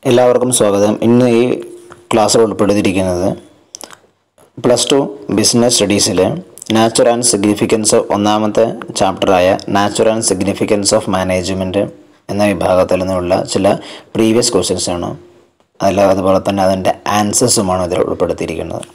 എല്ലാവർക്കും സ്വാഗതം ഇന്ന് ഈ ക്ലാസ്സിൽ ഉൾപ്പെടുത്തിയിരിക്കുന്നത് പ്ലസ് ടു ബിസിനസ് സ്റ്റഡീസിൽ നാച്ചുറൽ ആൻഡ് സിഗ്നിഫിക്കൻസ് ഓഫ് ഒന്നാമത്തെ ചാപ്റ്ററായ natural and significance of management എന്ന വിഭാഗത്തിൽ നിന്നുള്ള ചില പ്രീവിയസ് ക്വസ്റ്റ്യൻസ് ആണ് അതിൽ അതുപോലെ തന്നെ അതിൻ്റെ ആൻസേഴ്സുമാണ് ഇതിൽ ഉൾപ്പെടുത്തിയിരിക്കുന്നത്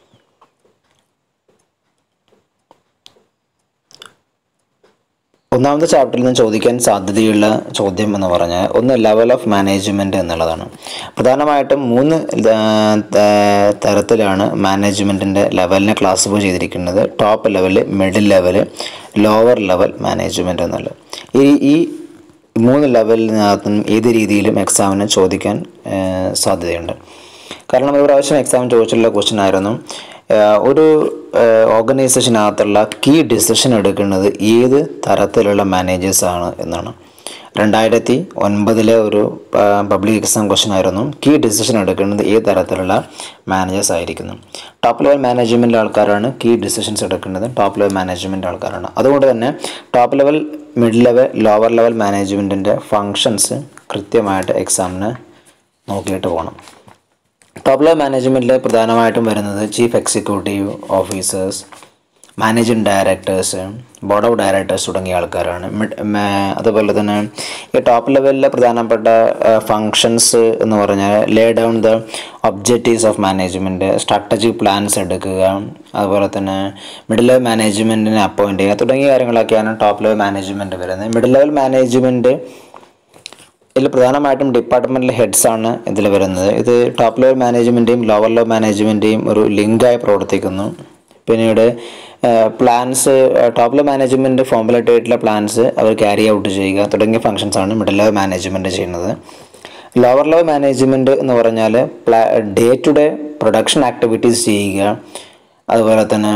ഒന്നാമത്തെ ചാപ്റ്ററിൽ നിന്ന് ചോദിക്കാൻ സാധ്യതയുള്ള ചോദ്യം എന്ന് പറഞ്ഞാൽ ഒന്ന് ലെവൽ ഓഫ് മാനേജ്മെൻറ്റ് എന്നുള്ളതാണ് പ്രധാനമായിട്ടും മൂന്ന് ത- ത- തരത്തിലാണ് മാനേജ്മെൻറ്റിൻ്റെ ലെവലിനെ ക്ലാസിഫൈ ചെയ്തിരിക്കുന്നത് top level middle level lower level management എന്നുള്ളത് ഈ ഈ മൂന്ന് ലെവലിനകത്തും ഏത് രീതിയിലും എക്സാമിന് ചോദിക്കാൻ ഏഹ്, സാധ്യതയുണ്ട് കാരണം ഒരു പ്രാവശ്യം എക്സാം ചോദിച്ചിട്ടുള്ള ക്വസ്റ്റ്യൻ ആയിരുന്നു ഏഹ്, ഒരു ഓർഗനൈസേഷനകത്തുള്ള കീ ഡിസിഷൻ എടുക്കുന്നത് ഏത് തരത്തിലുള്ള മാനേജേഴ്സ് ആണ് എന്നാണ് രണ്ടായിരത്തി ഒൻപതിലെ ഒരു പബ്ലിക് എക്സാം ക്വസ്റ്റ്യൻ ആയിരുന്നു കീ ഡിസിഷൻ എടുക്കുന്നത് ഏത് തരത്തിലുള്ള മാനേജേഴ്സ് ആയിരിക്കുന്നു ടോപ്പ് ലെവൽ മാനേജ്മെൻറ്റ് ആൾക്കാരാണ് കീ ഡിസിഷൻസ് എടുക്കുന്നത് ടോപ്പ് ലെവൽ മാനേജ്മെൻറ്റ് ആൾക്കാരാണ് അതുകൊണ്ട് തന്നെ top level mid level lower level മാനേജ്മെൻറ്റിൻ്റെ ഫങ്ഷൻസ് കൃത്യമായിട്ട് എക്സാമിന് നോക്കിയിട്ട് പോകണം ടോപ്പ് ലെവൽ മാനേജ്മെൻറ്റിൽ പ്രധാനമായിട്ടും വരുന്നത് chief executive officers managing directors board of directors തുടങ്ങിയ ആൾക്കാരാണ് മിഡ് മേ- അതുപോലെ തന്നെ ഈ ടോപ്പ് ലെവലിലെ പ്രധാനപ്പെട്ട ഫങ്ഷൻസ് എന്ന് പറഞ്ഞാൽ lay down the objectives of management strategic plans എടുക്കുക അതുപോലെ തന്നെ മിഡിൽ ലെവൽ മാനേജ്മെൻറ്റിനെ അപ്പോയിൻറ്റ് ചെയ്യുക തുടങ്ങിയ കാര്യങ്ങളൊക്കെയാണ് ടോപ്പ് ലെവൽ മാനേജ്മെൻറ്റ് വരുന്നത് മിഡിൽ ലെവൽ മാനേജ്മെൻറ്റ് ഇതിൽ പ്രധാനമായിട്ടും ഡിപ്പാർട്ട്മെൻറ്റൽ ഹെഡ്സ് ആണ് ഇതിൽ വരുന്നത് ഇത് ടോപ്പ് ലെവൽ മാനേജ്മെൻറ്റെയും ലോവർ ലെവൽ മാനേജ്മെൻറ്റെയും ഒരു ലിങ്കായി പ്രവർത്തിക്കുന്നു പിന്നീട് plans top level management formulate ആയിട്ടുള്ള പ്ലാൻസ് അവർ ക്യാരി ഔട്ട് ചെയ്യുക തുടങ്ങിയ ഫങ്ഷൻസ് ആണ് മിഡിൽ ലെവൽ മാനേജ്മെൻറ്റ് ചെയ്യുന്നത് ലോവർ ലെവൽ മാനേജ്മെൻറ്റ് എന്ന് പറഞ്ഞാൽ പ്ലാ day to day production activities ചെയ്യുക അതുപോലെ തന്നെ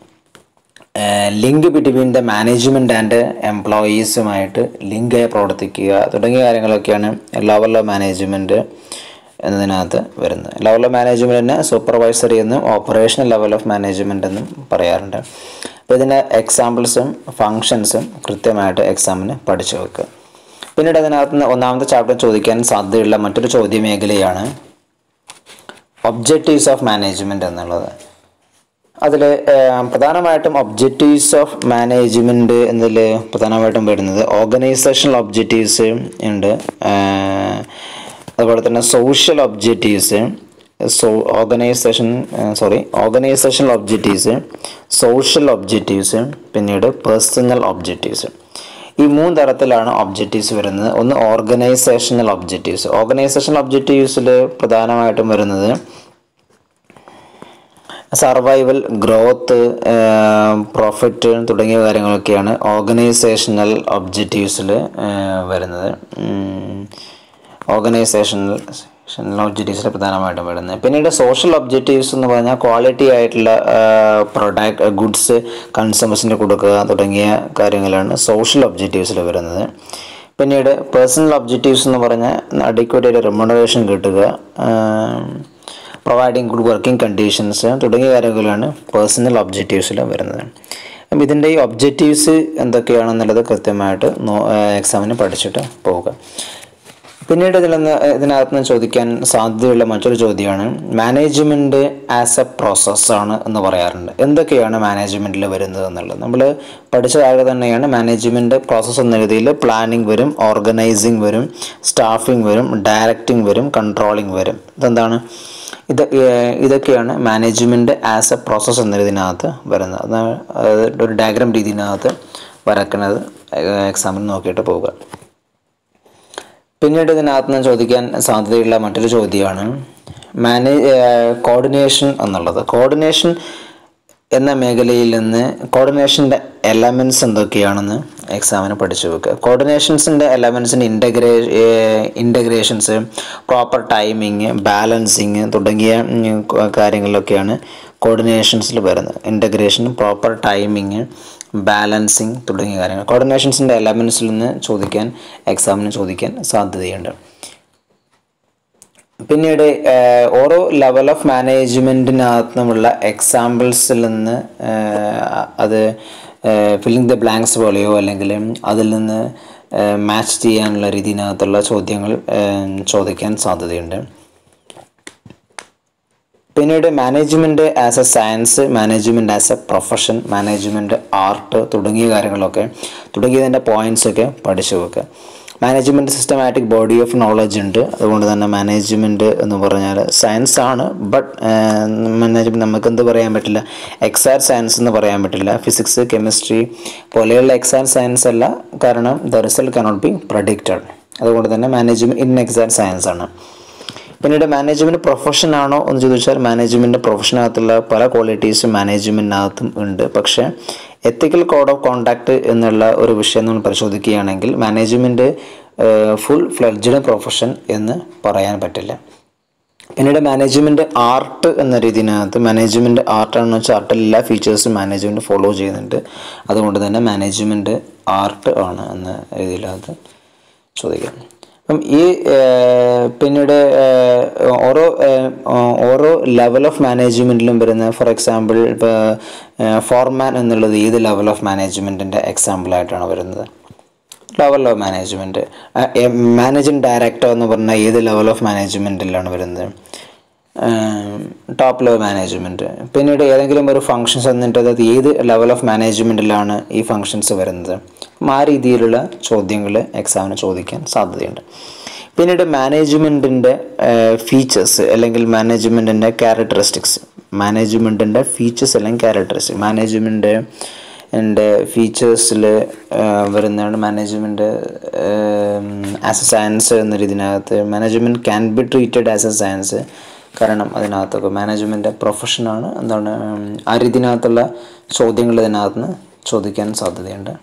link between the management and എംപ്ലോയീസുമായിട്ട് ലിങ്കായി പ്രവർത്തിക്കുക തുടങ്ങിയ കാര്യങ്ങളൊക്കെയാണ് ലോവർ ലെവൽ മാനേജ്മെൻറ്റ് എന്നതിനകത്ത് വരുന്നത് ലോവർ ലെവൽ മാനേജ്മെൻറ്റിനെ സൂപ്പർവൈസറി എന്നും ഓപ്പറേഷണൽ ലെവൽ ഓഫ് മാനേജ്മെൻറ്റ് എന്നും പറയാറുണ്ട് അപ്പോൾ ഇതിൻ്റെ എക്സാമ്പിൾസും ഫങ്ഷൻസും കൃത്യമായിട്ട് എക്സാമിന് പഠിച്ചു വെക്കുക പിന്നീട് അതിനകത്ത് നിന്ന് ഒന്നാമത്തെ ചാപ്റ്റർ ചോദിക്കാൻ സാധ്യതയുള്ള മറ്റൊരു ചോദ്യ മേഖലയാണ് ഒബ്ജക്റ്റീവ്സ് ഓഫ് മാനേജ്മെൻറ്റ് എന്നുള്ളത് അതിൽ പ്രധാനമായിട്ടും ഒബ്ജക്റ്റീവ്സ് ഓഫ് മാനേജ്മെൻറ്റ് എന്നതിൽ പ്രധാനമായിട്ടും വരുന്നത് ഓർഗനൈസേഷണൽ ഒബ്ജക്റ്റീവ്സ് ഉണ്ട് ഏഹ്, അതുപോലെ തന്നെ social objectives so organisation sorry organisational objectives social objectives പിന്നീട് പേഴ്സണൽ ഒബ്ജക്റ്റീവ്സ് ഈ മൂന്ന് തരത്തിലാണ് ഒബ്ജക്റ്റീവ്സ് വരുന്നത് ഒന്ന് ഓർഗനൈസേഷണൽ ഒബ്ജക്റ്റീവ്സ് ഓർഗനൈസേഷണൽ ഒബ്ജക്റ്റീവ്സിൽ പ്രധാനമായിട്ടും വരുന്നത് സർവൈവൽ ഗ്രോത്ത് പ്രോഫിറ്റ് തുടങ്ങിയ കാര്യങ്ങളൊക്കെയാണ് ഓർഗനൈസേഷണൽ ഒബ്ജക്റ്റീവ്സിൽ വരുന്നത് ഓർഗനൈസേഷണൽ ഒബ്ജക്റ്റീവ്സിൽ പ്രധാനമായിട്ടും വരുന്നത് പിന്നീട് സോഷ്യൽ ഒബ്ജക്റ്റീവ്സ് എന്ന് പറഞ്ഞാൽ ക്വാളിറ്റി ആയിട്ടുള്ള പ്രൊഡക്റ്റ് ഗുഡ്സ് കൺസ്യൂമേഴ്സിന് കൊടുക്കുക തുടങ്ങിയ കാര്യങ്ങളാണ് സോഷ്യൽ ഒബ്ജക്റ്റീവ്സിൽ വരുന്നത് പിന്നീട് പേഴ്സണൽ ഒബ്ജക്റ്റീവ്സ് എന്ന് പറഞ്ഞാൽ അഡിക്വേറ്റ് ആയിട്ട് റെമ്യൂണറേഷൻ കിട്ടുക പ്രൊവൈഡിങ് ഗുഡ് വർക്കിംഗ് കണ്ടീഷൻസ് തുടങ്ങിയ കാര്യങ്ങളാണ് പേഴ്സണൽ ഒബ്ജക്റ്റീവ്സിൽ വരുന്നത് അപ്പം ഇതിൻ്റെ ഈ ഒബ്ജക്റ്റീവ്സ് എന്തൊക്കെയാണെന്നുള്ളത് കൃത്യമായിട്ട് എക്സാമിന് പഠിച്ചിട്ട് പോവുക പിന്നീട് ഇതിൽ നിന്ന് ഇതിനകത്ത് നിന്ന് ചോദിക്കാൻ സാധ്യതയുള്ള മറ്റൊരു ചോദ്യമാണ് മാനേജ്മെൻറ്റ് ആസ് എ പ്രോസസ്സാണ് എന്ന് പറയാറുണ്ട് എന്തൊക്കെയാണ് മാനേജ്മെൻറ്റിൽ വരുന്നത് എന്നുള്ളത് നമ്മൾ പഠിച്ച കാര്യം തന്നെയാണ് മാനേജ്മെൻറ്റ് പ്രോസസ്സ് എന്ന രീതിയിൽ പ്ലാനിങ് വരും ഓർഗനൈസിങ് വരും സ്റ്റാഫിംഗ് വരും ഡയറക്റ്റിംഗ് വരും കൺട്രോളിംഗ് വരും ഇതെന്താണ് ഇത് ഏഹ് ഇതൊക്കെയാണ് മാനേജ്മെൻറ്റ് ആസ് എ പ്രോസസ്സ് എന്നതിനകത്ത് വരുന്നത് അതാണ് അത് ഒരു ഡയഗ്രാം രീതിനകത്ത് വരക്കുന്നത് എക്സാമിന് നോക്കിയിട്ട് പോവുക പിന്നീട് ഇതിനകത്ത് നിന്ന് ചോദിക്കാൻ സാധ്യതയുള്ള മറ്റൊരു ചോദ്യമാണ് മാനേ കോർഡിനേഷൻ എന്നുള്ളത് കോർഡിനേഷൻ എന്ന മേഖലയിൽ നിന്ന് കോർഡിനേഷൻ്റെ എലമെൻറ്റ്സ് എന്തൊക്കെയാണെന്ന് എക്സാമിന് പഠിച്ചു വെക്കുക കോർഡിനേഷൻസിൻ്റെ എലമെൻസിൻ്റെ ഇൻ്റഗ്രേ ഇൻ്റഗ്രേഷൻസ് പ്രോപ്പർ ടൈമിങ് ബാലൻസിങ് തുടങ്ങിയ ഉം, കാര്യങ്ങളിലൊക്കെയാണ് കോർഡിനേഷൻസിൽ വരുന്നത് ഇൻ്റഗ്രേഷൻ പ്രോപ്പർ ടൈമിങ് ബാലൻസിങ് തുടങ്ങിയ കാര്യങ്ങൾ കോർഡിനേഷൻസിൻ്റെ എലമെൻസിൽ നിന്ന് ചോദിക്കാൻ എക്സാമിന് ചോദിക്കാൻ സാധ്യതയുണ്ട് പിന്നീട് ഏഹ്, ഓരോ ലെവൽ ഓഫ് മാനേജ്മെൻറ്റിനകത്തുമുള്ള എക്സാമ്പിൾസിൽ നിന്ന് ഏഹ്, അത് ഫില്ലിംഗ് ദ ബ്ലാങ്ക്സ് പോലെയോ അല്ലെങ്കിൽ അതിൽ നിന്ന് മാച്ച് ചെയ്യാനുള്ള രീതിയിനകത്തുള്ള ചോദ്യങ്ങൾ ഏഹ്, ചോദിക്കാൻ സാധ്യതയുണ്ട് പിന്നീട് management as a science management as a profession management art തുടങ്ങിയ കാര്യങ്ങളൊക്കെ തുടങ്ങിയതിൻ്റെ പോയിൻറ്റ്സ് ഒക്കെ പഠിച്ചു വെക്കുക management systematic body of knowledge ഉണ്ട് അതുകൊണ്ട് തന്നെ മാനേജ്മെൻറ്റ് എന്ന് പറഞ്ഞാൽ സയൻസ് ആണ് ബട്ട് മാനേജ്മെൻറ്റ് നമുക്ക് എന്ത് പറയാൻ പറ്റില്ല എക്സാക്ട് സയൻസ് എന്ന് പറയാൻ പറ്റില്ല ഫിസിക്സ് കെമിസ്ട്രി പോലെയുള്ള എക്സാക്ട് സയൻസ് അല്ല കാരണം the result cannot be predicted അതുകൊണ്ട് തന്നെ മാനേജ്മെൻറ്റ് ഇൻ എക്സാക്ട് സയൻസ് ആണ് പിന്നീട് മാനേജ്മെൻറ്റ് പ്രൊഫഷൻ ആണോ എന്ന് ചോദിച്ചാൽ മാനേജ്മെൻറ്റ് പ്രൊഫഷനകത്തുള്ള പല ക്വാളിറ്റീസും മാനേജ്മെൻറ്റിനകത്തും ഉണ്ട് പക്ഷേ എത്തിക്കൽ കോഡ് ഓഫ് കോണ്ടാക്ട് എന്നുള്ള ഒരു വിഷയം നമ്മൾ പരിശോധിക്കുകയാണെങ്കിൽ മാനേജ്മെൻറ്റ് ഫുൾ ഫ്ലെഡ്ജഡ് പ്രൊഫഷൻ എന്ന് പറയാൻ പറ്റില്ല പിന്നീട് മാനേജ്മെൻറ്റ് ആർട്ട് എന്ന രീതിയിനകത്ത് മാനേജ്മെൻറ്റ് ആർട്ടാണെന്ന് വെച്ചാൽ ആർട്ടിൽ എല്ലാ ഫീച്ചേഴ്സും മാനേജ്മെൻറ്റ് ഫോളോ ചെയ്യുന്നുണ്ട് അതുകൊണ്ട് തന്നെ മാനേജ്മെൻറ്റ് ആർട്ട് ആണ് എന്ന രീതിയിലകത്ത് ചോദിക്കാം അപ്പം ഈ ഏഹ്, പിന്നീട് ഏഹ്, ഓരോ ഏഹ്, ഓരോ ലെവൽ ഓഫ് മാനേജ്മെൻറ്റിലും വരുന്ന ഫോർ എക്സാമ്പിൾ ഇപ്പോൾ ഫോർമാൻ എന്നുള്ളത് ഏത് ലെവൽ ഓഫ് മാനേജ്മെൻറ്റിൻ്റെ എക്സാമ്പിളായിട്ടാണ് വരുന്നത് level of management managing director എന്ന് പറഞ്ഞാൽ ഏത് ലെവൽ ഓഫ് മാനേജ്മെൻറ്റിലാണ് വരുന്നത് ടോപ്പ് ലെവൽ മാനേജ്മെൻറ്റ് പിന്നീട് ഏതെങ്കിലും ഒരു ഫങ്ഷൻസ് എന്നിട്ട് അതായത് ഏത് ലെവൽ ഓഫ് മാനേജ്മെൻറ്റിലാണ് ഈ ഫങ്ഷൻസ് വരുന്നത് അപ്പം ആ രീതിയിലുള്ള ചോദ്യങ്ങൾ എക്സാമിന് ചോദിക്കാൻ സാധ്യതയുണ്ട് പിന്നീട് മാനേജ്മെൻറ്റിൻ്റെ ഫീച്ചേഴ്സ് അല്ലെങ്കിൽ മാനേജ്മെൻറ്റിൻ്റെ ക്യാരക്ടറിസ്റ്റിക്സ് മാനേജ്മെൻറ്റിൻ്റെ ഫീച്ചേഴ്സ് അല്ലെങ്കിൽ ക്യാരക്ടറിസ്റ്റിക്സ് മാനേജ്മെൻറ്റ് എൻ്റെ ഫീച്ചേഴ്സിൽ വരുന്നതാണ് മാനേജ്മെൻറ്റ് ആസ് എ സയൻസ് എന്ന രീതിനകത്ത് management can be treated as a science കാരണം അതിനകത്തൊക്കെ മാനേജ്മെൻറ്റ് പ്രൊഫഷനാണ് എന്താണ് ഉം, ആ രീതിനകത്തുള്ള ചോദ്യങ്ങൾ ഇതിനകത്ത് നിന്ന് ചോദിക്കാൻ സാധ്യതയുണ്ട്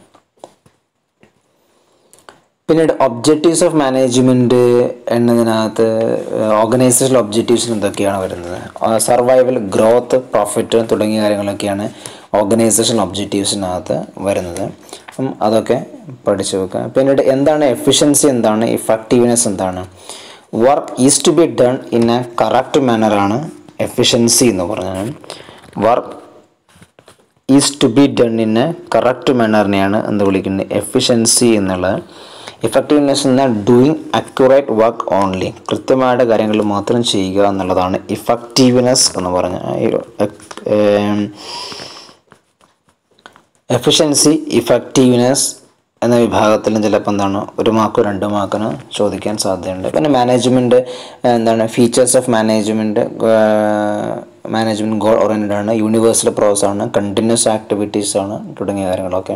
പിന്നീട് ഒബ്ജക്റ്റീവ്സ് ഓഫ് മാനേജ്മെൻറ്റ് എന്നതിനകത്ത് ഓർഗനൈസേഷണൽ ഒബ്ജക്റ്റീവ്സിൽ എന്തൊക്കെയാണ് വരുന്നത് സർവൈവൽ ഗ്രോത്ത് പ്രോഫിറ്റ് തുടങ്ങിയ കാര്യങ്ങളൊക്കെയാണ് ഓർഗനൈസേഷണൽ ഒബ്ജക്റ്റീവ്സിനകത്ത് വരുന്നത് അപ്പം അതൊക്കെ പഠിച്ചു വെക്കുക പിന്നീട് എന്താണ് എഫിഷ്യൻസി എന്താണ് ഇഫക്റ്റീവ്നെസ് എന്താണ് work is to be done in a correct മാനറാണ് എഫിഷ്യൻസി എന്ന് പറഞ്ഞാൽ work is to be done in a correct മാനറിനെയാണ് എന്ത് വിളിക്കുന്നത് എഫിഷ്യൻസി എന്നുള്ളത് ഇഫക്റ്റീവ്നെസ് എന്നാൽ ഡൂയിങ് അക്യുറേറ്റ് വർക്ക് ഓൺലി കൃത്യമായിട്ട് കാര്യങ്ങൾ മാത്രം ചെയ്യുക എന്നുള്ളതാണ് ഇഫക്റ്റീവ്നെസ് എന്ന് പറഞ്ഞ എഫിഷ്യൻസി ഇഫക്റ്റീവ്നെസ് എന്ന വിഭാഗത്തിലും ചിലപ്പോൾ എന്താണ് ഒരു മാർക്കോ രണ്ട് മാർക്കിന് ചോദിക്കാൻ സാധ്യതയുണ്ട് പിന്നെ മാനേജ്മെൻറ്റ് എന്താണ് features of management management goal oriented ആണ് യൂണിവേഴ്സൽ പ്രോസസ് ആണ് കണ്ടിന്യൂസ് ആക്ടിവിറ്റീസ് ആണ് തുടങ്ങിയ കാര്യങ്ങളൊക്കെ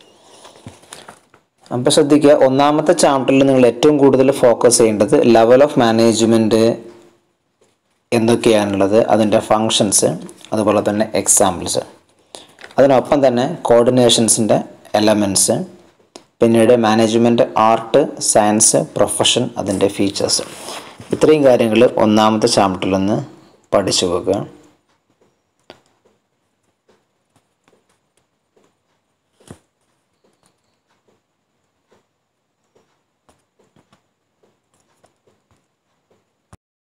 അപ്പോൾ ശ്രദ്ധിക്കുക ഒന്നാമത്തെ ചാപ്റ്ററിൽ നിങ്ങൾ ഏറ്റവും കൂടുതൽ ഫോക്കസ് ചെയ്യേണ്ടത് ലെവൽ ഓഫ് മാനേജ്മെൻറ്റ് എന്തൊക്കെയാണുള്ളത് അതിൻ്റെ ഫങ്ഷൻസ് അതുപോലെ തന്നെ എക്സാമ്പിൾസ് അതിനൊപ്പം തന്നെ കോർഡിനേഷൻസിൻ്റെ എലമെൻറ്റ്സ് പിന്നീട് മാനേജ്മെൻറ്റ് ആർട്ട് സയൻസ് പ്രൊഫഷൻ അതിൻ്റെ ഫീച്ചേഴ്സ് ഇത്രയും കാര്യങ്ങൾ ഒന്നാമത്തെ ചാപ്റ്ററിൽ നിന്ന് പഠിച്ചു വെക്കുക